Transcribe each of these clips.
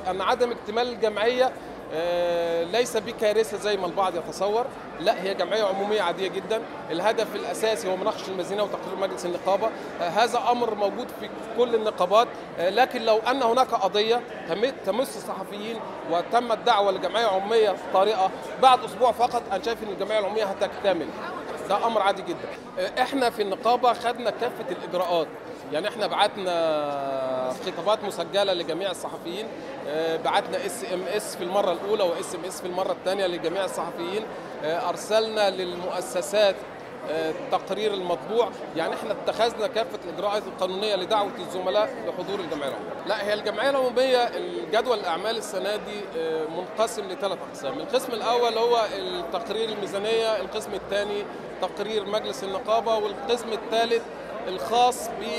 ان عدم اكتمال الجمعيه آه، ليس بكارثه زي ما البعض يتصور لا هي جمعيه عموميه عاديه جدا الهدف الاساسي هو مناقشه الميزانيه وتقرير مجلس النقابه آه، هذا امر موجود في كل النقابات آه، لكن لو ان هناك قضيه تم- تمس الصحفيين وتم الدعوه لجمعيه عموميه طارئه بعد اسبوع فقط انا شايف ان الجمعيه العموميه هتكتمل ده امر عادي جدا آه، احنا في النقابه خدنا كافه الاجراءات يعني احنا بعتنا خطابات مسجله لجميع الصحفيين آه، بعتنا اس ام اس في المره الاولى واس ام اس في المره الثانيه لجميع الصحفيين آه، ارسلنا للمؤسسات آه، التقرير المطبوع يعني احنا اتخذنا كافه الاجراءات القانونيه لدعوه الزملاء لحضور الجمعيه العموميه. لا هي الجمعيه العموميه الجدول الاعمال السنه دي آه، منقسم لثلاث اقسام، القسم الاول هو التقرير الميزانيه، القسم الثاني تقرير مجلس النقابه، والقسم الثالث الخاص ب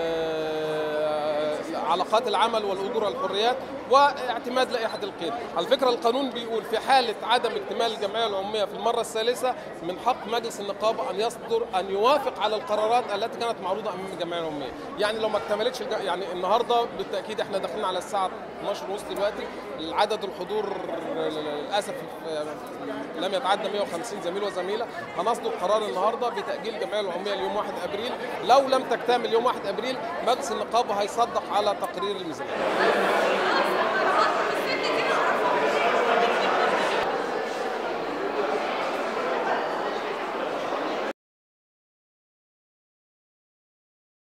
آه، علاقات العمل والاجور والحريات واعتماد لائحه القيد. على فكره القانون بيقول في حاله عدم اكتمال الجمعيه العموميه في المره الثالثه من حق مجلس النقابه ان يصدر ان يوافق على القرارات التي كانت معروضه امام الجمعيه العموميه. يعني لو ما اكتملتش الج... يعني النهارده بالتاكيد احنا داخلين على الساعه 12 ونص دلوقتي عدد الحضور للاسف لم يتعدى 150 زميل وزميله هنصدر قرار النهارده بتاجيل الجمعيه العموميه ليوم 1 ابريل لو لم تكتمل يوم 1 ابريل مجلس النقابه هيصدق على تقرير الميزانيه